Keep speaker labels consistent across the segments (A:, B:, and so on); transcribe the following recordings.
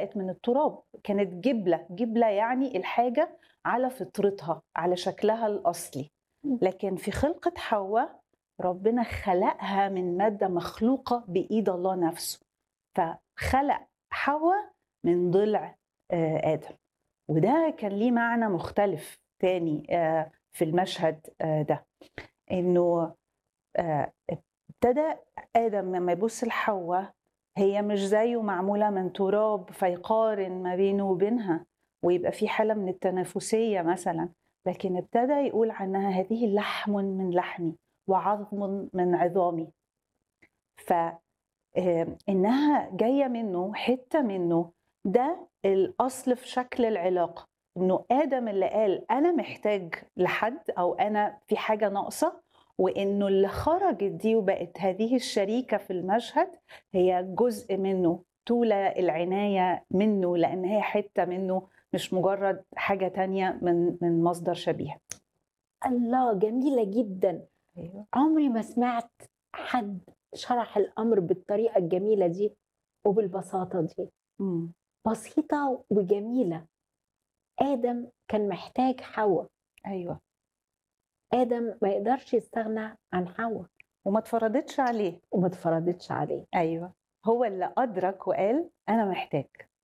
A: اتخلقت من التراب كانت جبلة جبلة يعني الحاجة على فطرتها على شكلها الأصلي
B: مم.
A: لكن في خلقة حواء ربنا خلقها من مادة مخلوقة بإيد الله نفسه فخلق حواء من ضلع آه، آدم وده كان ليه معنى مختلف تاني آه، في المشهد آه، ده إنه آه، ابتدى آدم لما يبص لحواء هي مش زيه معمولة من تراب فيقارن ما بينه وبينها ويبقى في حالة من التنافسية مثلا لكن ابتدى يقول عنها هذه لحم من لحمي وعظم من عظامي ف آه، انها جايه منه حته منه ده الاصل في شكل العلاقه انه ادم اللي قال انا محتاج لحد او انا في حاجه ناقصه وانه اللي خرجت دي وبقت هذه الشريكه في المشهد هي جزء منه طول العنايه منه لان هي حته منه مش مجرد حاجه تانية من من مصدر شبيه
B: الله جميلة جدا
A: ايوه
B: عمري ما سمعت حد شرح الأمر بالطريقة الجميلة دي وبالبساطة دي
A: مم.
B: بسيطة وجميلة آدم كان محتاج حواء
A: ايوه
B: آدم ما يقدرش يستغنى عن حواء
A: وما اتفرضتش عليه
B: وما اتفرضتش عليه
A: ايوه هو اللي ادرك وقال انا محتاج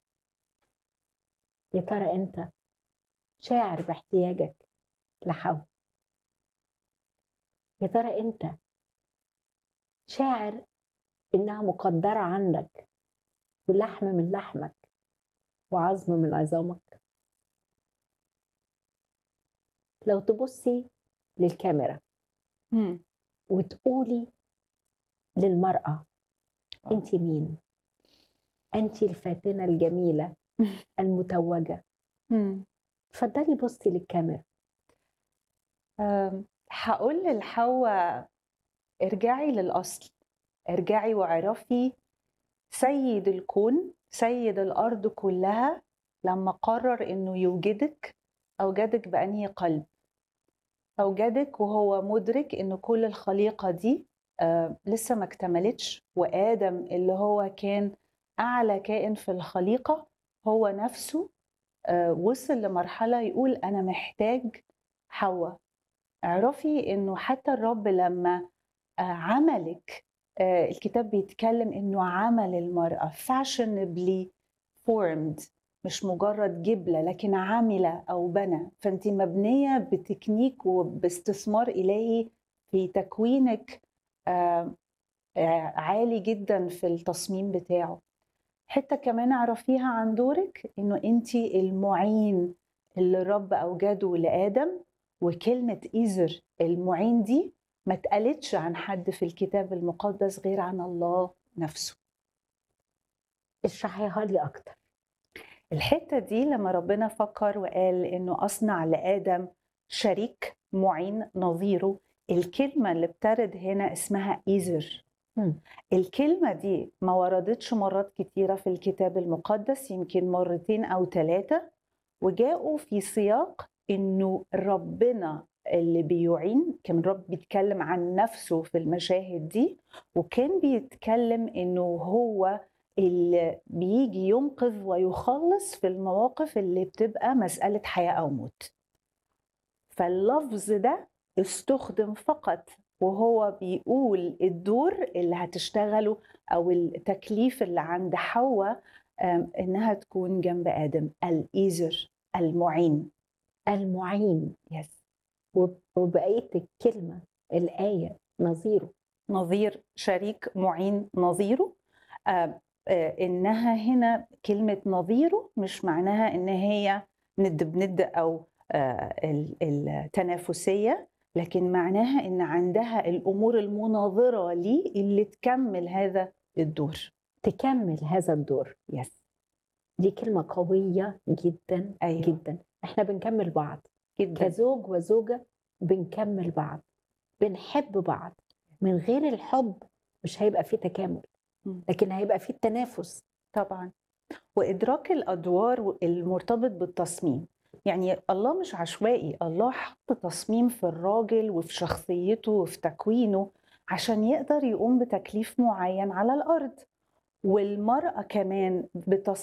B: يا ترى أنت شاعر باحتياجك لحواء يا ترى أنت شاعر إنها مقدرة عندك ولحم من لحمك وعظم من عظامك لو تبصي للكاميرا
A: مم.
B: وتقولي للمرأة أنت مين؟ أنت الفاتنة الجميلة المتوجة
A: مم.
B: اتفضلي بصي للكاميرا
A: أم، هقول للحواء ارجعي للأصل ارجعي واعرفي سيد الكون سيد الأرض كلها لما قرر إنه يوجدك أوجدك بأنهي قلب أوجدك وهو مدرك إن كل الخليقة دي آه، لسه ما اكتملتش وآدم اللي هو كان أعلى كائن في الخليقة هو نفسه آه، وصل لمرحلة يقول أنا محتاج حواء اعرفي إنه حتى الرب لما آه، عملك آه، الكتاب بيتكلم إنه عمل المرأة fashionably formed مش مجرد جبلة لكن عاملة أو بنى فأنت مبنية بتكنيك وباستثمار إلهي في تكوينك آه، آه، عالي جدا في التصميم بتاعه حتة كمان اعرفيها عن دورك إنه أنت المعين اللي الرب أوجده لآدم وكلمة إيزر المعين دي ما اتقالتش عن حد في الكتاب المقدس غير عن الله نفسه
B: اشرحيها لي أكتر
A: الحتة دي لما ربنا فكر وقال إنه أصنع لآدم شريك معين نظيره الكلمة اللي بترد هنا اسمها إيزر
B: مم.
A: الكلمة دي ما وردتش مرات كتيرة في الكتاب المقدس يمكن مرتين أو ثلاثة وجاءوا في سياق إنه ربنا اللي بيعين كان رب بيتكلم عن نفسه في المشاهد دي وكان بيتكلم إنه هو اللي بيجي ينقذ ويخلص في المواقف اللي بتبقى مسألة حياة أو موت فاللفظ ده استخدم فقط وهو بيقول الدور اللي هتشتغله أو التكليف اللي عند حواء آم، إنها تكون جنب آدم الإيزر المعين
B: المعين
A: يس
B: وب- وبقية الكلمة الآية نظيره
A: نظير شريك معين نظيره آه، آه، انها هنا كلمه نظيره مش معناها ان هي ند بند او آه، ال- التنافسيه لكن معناها ان عندها الامور المناظره ليه اللي تكمل هذا الدور
B: تكمل هذا الدور
A: يس
B: دي كلمة قوية جدا
A: ايوه
B: جدا احنا بنكمل بعض
A: جدا
B: كزوج وزوجة بنكمل بعض بنحب بعض من غير الحب مش هيبقى فيه تكامل
A: مم.
B: لكن هيبقى فيه التنافس
A: طبعا وادراك الادوار المرتبط بالتصميم يعني الله مش عشوائي الله حط تصميم في الراجل وفي شخصيته وفي تكوينه عشان يقدر يقوم بتكليف معين على الارض والمراه كمان